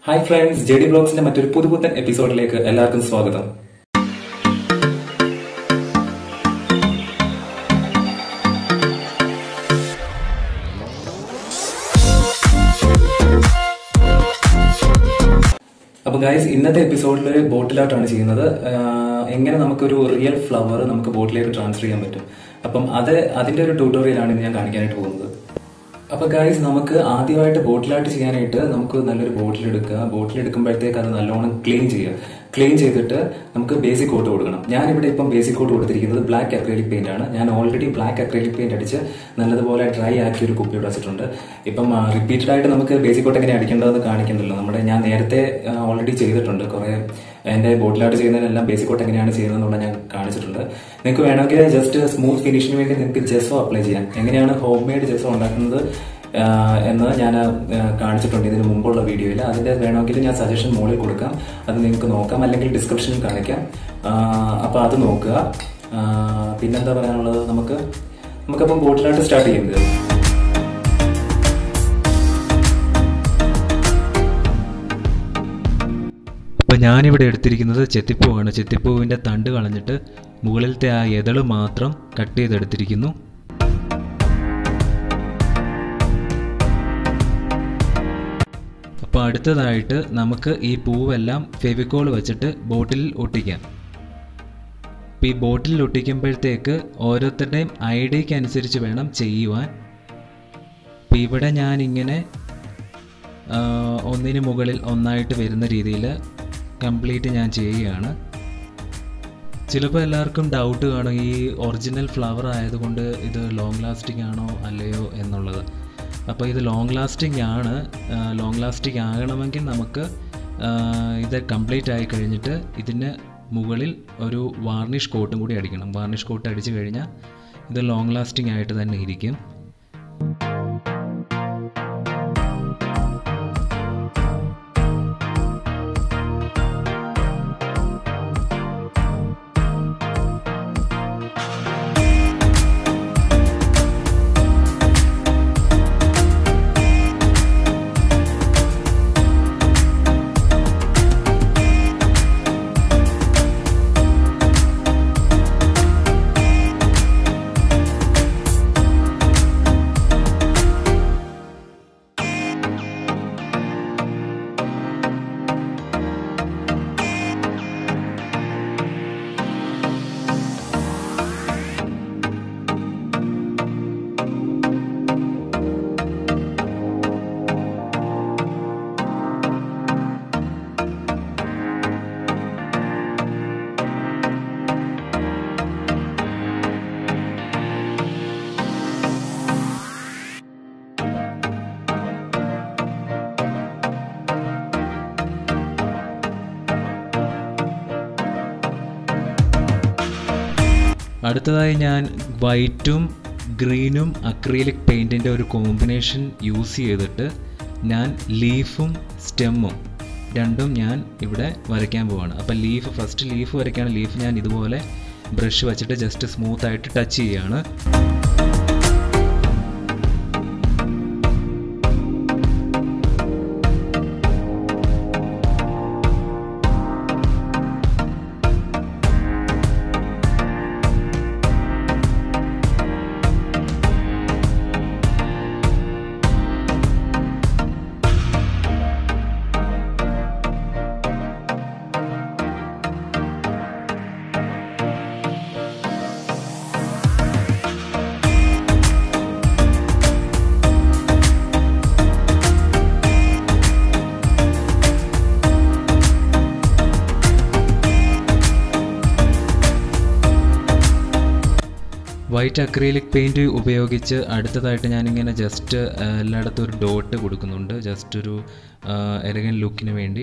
hi friends J D ബ്ലോഗ്സിന്റെ മറ്റൊരു പുതുപുത്തൻ എപ്പിസോഡിലേക്ക് എല്ലാവർക്കും സ്വാഗതം അപ്പൊ ഗൈസ് ഇന്നത്തെ എപ്പിസോഡിൽ ഒരു ബോട്ടിലായിട്ടാണ് ചെയ്യുന്നത് ആഹ് എങ്ങനെ നമുക്കൊരു റിയൽ ഫ്ലവർ നമുക്ക് ബോട്ടിലേക്ക് ട്രാൻസ്ഫർ ചെയ്യാൻ പറ്റും അപ്പം അത് അതിന്റെ ഒരു ട്യൂട്ടോറിയലാണ് ഇന്ന് ഞാൻ കാണിക്കാനായിട്ട് പോകുന്നത് അപ്പൊ ഗൈസ് നമുക്ക് ആദ്യമായിട്ട് ബോട്ടിലായിട്ട് ചെയ്യാനായിട്ട് നമുക്ക് നല്ലൊരു ബോട്ടിൽ എടുക്കുക ബോട്ടിൽ എടുക്കുമ്പോഴത്തേക്ക് അത് നല്ലോണം ക്ലീൻ ചെയ്യുക ക്ലീൻ ചെയ്തിട്ട് നമുക്ക് ബേസിക് കോട്ട് കൊടുക്കണം ഞാനിവിടെ ഇപ്പം ബേസിക് കോട്ട് കൊടുത്തിരിക്കുന്നത് ബ്ലാക്ക് അക്രൈലിക് പെയിന്റ് ആണ് ഞാൻ ഓൾറെഡി ബ്ലാക്ക് അക്രൈലിക് പെയിന്റ് അടിച്ച് നല്ലതുപോലെ ഡ്രൈ ആക്കി ഒരു കുപ്പി വെച്ചിട്ടുണ്ട് ഇപ്പം റിപ്പീറ്റഡ് ആയിട്ട് നമുക്ക് ബേസിക് കോട്ട് എങ്ങനെ അടിക്കേണ്ടതെന്ന് കാണിക്കുന്നില്ല നമ്മുടെ ഞാൻ നേരത്തെ ഓൾറെഡി ചെയ്തിട്ടുണ്ട് കുറെ എന്റെ ബോട്ടിലായിട്ട് ചെയ്യുന്നതിനെല്ലാം ബേസിക് കോട്ട് എങ്ങനെയാണ് ചെയ്യുന്നതെന്നുള്ള ഞാൻ കാണിച്ചിട്ടുണ്ട് നിങ്ങൾക്ക് വേണമെങ്കിൽ ജസ്റ്റ് സ്മൂത്ത് ഫിനിഷിന് വേണ്ടി നിങ്ങൾക്ക് ജെസോ അപ്ലൈ ചെയ്യാം എങ്ങനെയാണ് ഹോം മെയ്ഡ് ജെസോ ഉണ്ടാക്കുന്നത് ആഹ് എന്ന് ഞാൻ ആഹ് കാണിച്ചിട്ടുണ്ട് ഇതിന് മുമ്പുള്ള വീഡിയോയിൽ അതിന്റെ വേണമെങ്കിൽ ഞാൻ സജഷൻ മുകളിൽ കൊടുക്കാം അത് നിങ്ങൾക്ക് നോക്കാം അല്ലെങ്കിൽ ഡിസ്ക്രിപ്ഷനിൽ കാണിക്കാം ആഹ് അപ്പൊ അത് നോക്കുക ആഹ് പിന്നെന്താ പറയാനുള്ളത് നമുക്ക് നമുക്കപ്പം ബോട്ടിലായിട്ട് സ്റ്റാർട്ട് ചെയ്യുന്നത് അപ്പോൾ ഞാനിവിടെ എടുത്തിരിക്കുന്നത് ചെത്തിപ്പൂവാണ് ചെത്തിപ്പൂവിൻ്റെ തണ്ട് കളഞ്ഞിട്ട് മുകളിലത്തെ ആ എതള് മാത്രം കട്ട് ചെയ്തെടുത്തിരിക്കുന്നു അപ്പോൾ അടുത്തതായിട്ട് നമുക്ക് ഈ പൂവെല്ലാം ഫെവിക്കോൾ വെച്ചിട്ട് ബോട്ടിലിൽ ഒട്ടിക്കാം അപ്പോൾ ഈ ബോട്ടിലിൽ ഒട്ടിക്കുമ്പോഴത്തേക്ക് ഓരോരുത്തരുടെയും ഐ ഡിക്ക് അനുസരിച്ച് വേണം ചെയ്യുവാൻ അപ്പോൾ ഇവിടെ ഞാനിങ്ങനെ ആ, ഒന്നിന് മുകളിൽ ഒന്നായിട്ട് വരുന്ന രീതിയിൽ കംപ്ലീറ്റ് ഞാൻ ചെയ്യുകയാണ് ചിലപ്പോൾ എല്ലാവർക്കും ഡൗട്ട് കാണും ഈ ഒറിജിനൽ ഫ്ലവർ ആയതുകൊണ്ട് ഇത് ലോങ് ലാസ്റ്റിംഗ് ആണോ അല്ലയോ എന്നുള്ളത് അപ്പോൾ ഇത് ലോങ് ലാസ്റ്റിംഗ് ആണ് ലോങ് ലാസ്റ്റിംഗ് ആകണമെങ്കിൽ നമുക്ക് ആ, ഇത് കംപ്ലീറ്റ് ആയി കഴിഞ്ഞിട്ട് ഇതിന് മുകളിൽ ഒരു വാർണിഷ് കോട്ടും കൂടി അടിക്കണം വാർണിഷ് കോട്ട് അടിച്ചു കഴിഞ്ഞാൽ ഇത് ലോങ് ലാസ്റ്റിംഗ് ആയിട്ട് തന്നെ ഇരിക്കും അടുത്തതായി ഞാൻ വൈറ്റും ഗ്രീനും അക്രീലിക് പെയിൻറ്റിൻ്റെ ഒരു കോമ്പിനേഷൻ യൂസ് ചെയ്തിട്ട് ഞാൻ ലീഫും സ്റ്റെമ്മും രണ്ടും ഞാൻ ഇവിടെ വരയ്ക്കാൻ പോവാണ് അപ്പോൾ ലീഫ് ഫസ്റ്റ് ലീഫ് വരയ്ക്കുകയാണ് ലീഫ് ഞാൻ ഇതുപോലെ ബ്രഷ് വെച്ചിട്ട് ജസ്റ്റ് സ്മൂത്ത് ആയിട്ട് ടച്ച് ചെയ്യുകയാണ് വൈറ്റ് അക്രീലിക് പെയിൻറ്റ് ഉപയോഗിച്ച് അടുത്തതായിട്ട് ഞാനിങ്ങനെ ജസ്റ്റ് എല്ലായിടത്തും ഒരു ഡോട്ട് കൊടുക്കുന്നുണ്ട് ജസ്റ്റ് ഒരു എരകൻ ലുക്കിന് വേണ്ടി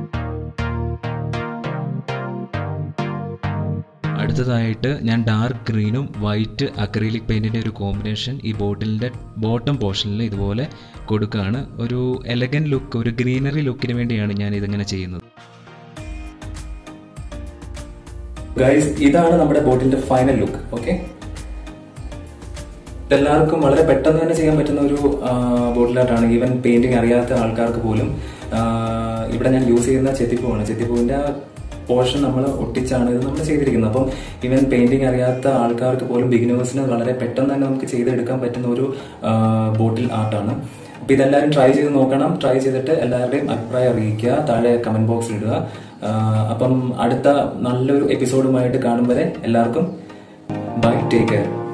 അടുത്തതായിട്ട് ഞാൻ ഡാർക്ക് ഗ്രീനും വൈറ്റ് അക്രീലിക് പെയിൻറ്റിൻ്റെ ഒരു കോമ്പിനേഷൻ ഈ ബോട്ടിലിൻ്റെ ബോട്ടം പോർഷനിൽ ഇതുപോലെ കൊടുക്കുകയാണ് ഒരു എലഗൻ ലുക്ക് ഒരു ഗ്രീനറി ലുക്കിന് വേണ്ടിയാണ് ഞാൻ ഇതിങ്ങനെ ചെയ്യുന്നത് ഗൈസ് ഇതാണ് നമ്മുടെ ബോട്ടിന്റെ ഫൈനൽ ലുക്ക് ഓക്കെ ഇതെല്ലാവർക്കും വളരെ പെട്ടെന്ന് തന്നെ ചെയ്യാൻ പറ്റുന്ന ഒരു ബോട്ടിൽ ആർട്ടാണ് ഈവൻ പെയിന്റിങ് അറിയാത്ത ആൾക്കാർക്ക് പോലും ആ, ഇവിടെ ഞാൻ യൂസ് ചെയ്യുന്ന ചെത്തിപ്പൂവാണ് ചെത്തിപ്പൂവിന്റെ പോർഷൻ നമ്മൾ ഒട്ടിച്ചാണ് ഇത് നമ്മൾ ചെയ്തിരിക്കുന്നത് അപ്പം ഈവൻ പെയിന്റിങ് അറിയാത്ത ആൾക്കാർക്ക് പോലും ബിഗിനേഴ്സിന് വളരെ പെട്ടെന്ന് തന്നെ നമുക്ക് ചെയ്തെടുക്കാൻ പറ്റുന്ന ഒരു ബോട്ടിൽ ആർട്ടാണ് അപ്പൊ ഇതെല്ലാവരും ട്രൈ ചെയ്ത് നോക്കണം ട്രൈ ചെയ്തിട്ട് എല്ലാവരുടെയും അഭിപ്രായം അറിയിക്കുക താഴെ കമന്റ് ബോക്സിൽ ഇടുക ആ, അപ്പം അടുത്ത നല്ലൊരു എപ്പിസോഡുമായിട്ട് കാണും വരെ എല്ലാവർക്കും ബൈ ടേക്ക് കെയർ